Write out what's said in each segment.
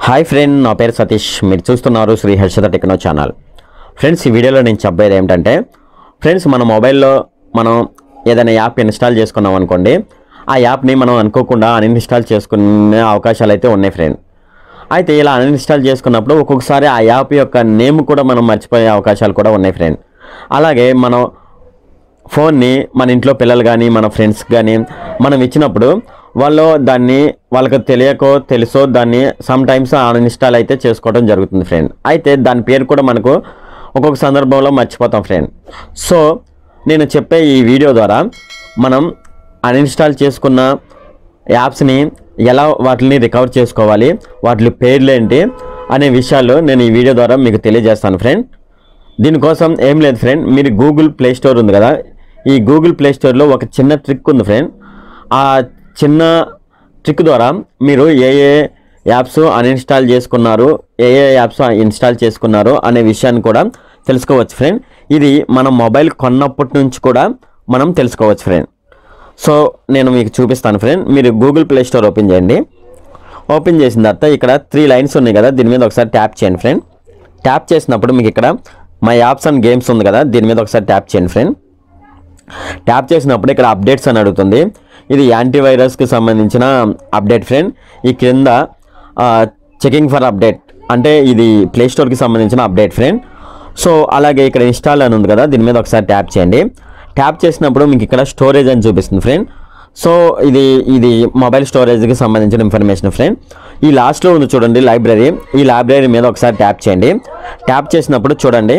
hi friend నా పేరు సతీష్ మీరు చూస్తున్నారు Shri Harshada techno channel friends ఈ వీడియోలో నేను చెప్పేది ఏమిటంటే ఫ్రెండ్స్ మన మొబైల్లో మనం ఏదైనా యాప్ ఇన్స్టాల్ చేసుకున్నాం అనుకోండి ఆ యాప్ని మనం అనుకోకుండా అన్ఇన్స్టాల్ చేసుకునే అవకాశాలు అయితే ఉన్నాయి ఫ్రెండ్ అయితే ఇలా అన్ఇన్స్టాల్ చేసుకున్నప్పుడు ఒక్కొక్కసారి ఆ యాప్ యొక్క నేమ్ కూడా మనం మర్చిపోయే అవకాశాలు కూడా ఉన్నాయి ఫ్రెండ్ అలాగే మనం ఫోన్ని మన ఇంట్లో పిల్లలు కానీ మన ఫ్రెండ్స్ కానీ మనం ఇచ్చినప్పుడు వాళ్ళు దాన్ని వాళ్ళకి తెలియకో తెలుసో దాన్ని సమ్ టైమ్స్ అన్ఇన్స్టాల్ అయితే చేసుకోవడం జరుగుతుంది ఫ్రెండ్ అయితే దాని పేరు కూడా మనకు ఒక్కొక్క సందర్భంలో మర్చిపోతాం ఫ్రెండ్ సో నేను చెప్పే ఈ వీడియో ద్వారా మనం అన్ఇన్స్టాల్ చేసుకున్న యాప్స్ని ఎలా వాటిని రికవర్ చేసుకోవాలి వాటి పేర్లు ఏంటి అనే విషయాలు నేను ఈ వీడియో ద్వారా మీకు తెలియజేస్తాను ఫ్రెండ్ దీనికోసం ఏం లేదు ఫ్రెండ్ మీరు గూగుల్ ప్లే స్టోర్ ఉంది కదా ఈ గూగుల్ ప్లే స్టోర్లో ఒక చిన్న ట్రిక్ ఉంది ఫ్రెండ్ ఆ చిన్న ట్రిక్ ద్వారా మీరు ఏ ఏ యాప్స్ అన్ఇన్స్టాల్ చేసుకున్నారు ఏ ఏ యాప్స్ ఇన్స్టాల్ చేసుకున్నారు అనే విషయాన్ని కూడా తెలుసుకోవచ్చు ఫ్రెండ్ ఇది మన మొబైల్ కొన్నప్పటి నుంచి కూడా మనం తెలుసుకోవచ్చు ఫ్రెండ్ సో నేను మీకు చూపిస్తాను ఫ్రెండ్ మీరు గూగుల్ ప్లే స్టోర్ ఓపెన్ చేయండి ఓపెన్ చేసిన తర్వాత ఇక్కడ త్రీ లైన్స్ ఉన్నాయి కదా దీని మీద ఒకసారి ట్యాప్ చేయండి ఫ్రెండ్ ట్యాప్ చేసినప్పుడు మీకు ఇక్కడ మై యాప్స్ అండ్ గేమ్స్ ఉంది కదా దీని మీద ఒకసారి ట్యాప్ చేయండి ఫ్రెండ్ ట్యాప్ చేసినప్పుడు ఇక్కడ అప్డేట్స్ అని అడుగుతుంది ఇది యాంటీవైరస్కి సంబంధించిన అప్డేట్ ఫ్రెండ్ ఈ క్రింద చెకింగ్ ఫర్ అప్డేట్ అంటే ఇది ప్లే స్టోర్కి సంబంధించిన అప్డేట్ ఫ్రెండ్ సో అలాగే ఇక్కడ ఇన్స్టాల్ అని ఉంది కదా దీని మీద ఒకసారి ట్యాప్ చేయండి ట్యాప్ చేసినప్పుడు మీకు ఇక్కడ స్టోరేజ్ అని చూపిస్తుంది ఫ్రెండ్ సో ఇది ఇది మొబైల్ స్టోరేజ్కి సంబంధించిన ఇన్ఫర్మేషన్ ఫ్రెండ్ ఈ లాస్ట్లో ఉంది చూడండి లైబ్రరీ ఈ లైబ్రరీ మీద ఒకసారి ట్యాప్ చేయండి ట్యాప్ చేసినప్పుడు చూడండి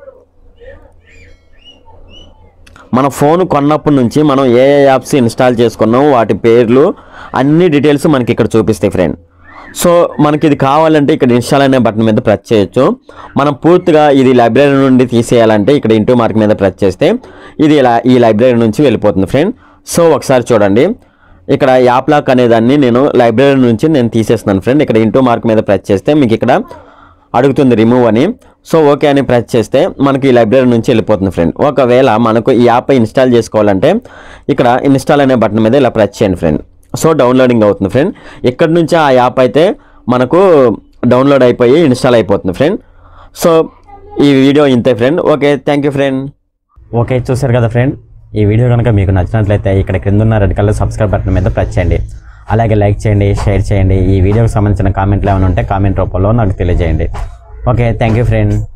మన ఫోన్ కొన్నప్పటి నుంచి మనం ఏ ఏ యాప్స్ ఇన్స్టాల్ చేసుకున్నాం వాటి పేర్లు అన్ని డీటెయిల్స్ మనకి ఇక్కడ చూపిస్తాయి ఫ్రెండ్ సో మనకి ఇది కావాలంటే ఇక్కడ ఇన్స్టాల్ అనే బటన్ మీద ప్రెస్ చేయొచ్చు మనం పూర్తిగా ఇది లైబ్రరీ నుండి తీసేయాలంటే ఇక్కడ ఇంటూ మార్క్ మీద ప్రెస్ చేస్తే ఇది ఇలా ఈ లైబ్రరీ నుంచి వెళ్ళిపోతుంది ఫ్రెండ్ సో ఒకసారి చూడండి ఇక్కడ యాప్ లాక్ అనేదాన్ని నేను లైబ్రరీ నుంచి నేను తీసేస్తున్నాను ఫ్రెండ్ ఇక్కడ ఇంటూ మార్క్ మీద ప్రెస్ చేస్తే మీకు ఇక్కడ అడుగుతుంది రిమూవ్ అని సో ఓకే అని ప్రెస్ చేస్తే మనకి ఈ లైబ్రరీ నుంచి వెళ్ళిపోతుంది ఫ్రెండ్ ఒకవేళ మనకు ఈ యాప్ ఇన్స్టాల్ చేసుకోవాలంటే ఇక్కడ ఇన్స్టాల్ అనే బటన్ మీద ఇలా ప్రెస్ చేయండి ఫ్రెండ్ సో డౌన్లోడింగ్ అవుతుంది ఫ్రెండ్ ఇక్కడ నుంచి ఆ యాప్ అయితే మనకు డౌన్లోడ్ అయిపోయి ఇన్స్టాల్ అయిపోతుంది ఫ్రెండ్ సో ఈ వీడియో ఇంతే friend okay thank you friend okay చూసారు కదా ఫ్రెండ్ ఈ వీడియో కనుక మీకు నచ్చినట్లయితే ఇక్కడ కింద ఉన్న రెడ్ కలర్ సబ్స్క్రైబ్ బటన్ మీద ప్రెస్ చేయండి అలాగే లైక్ చేయండి షేర్ చేయండి ఈ వీడియోకి సంబంధించిన కామెంట్లు ఏమైనా ఉంటే కామెంట్ రూపంలో నాకు తెలియజేయండి ఓకే థ్యాంక్ యూ ఫ్రెండ్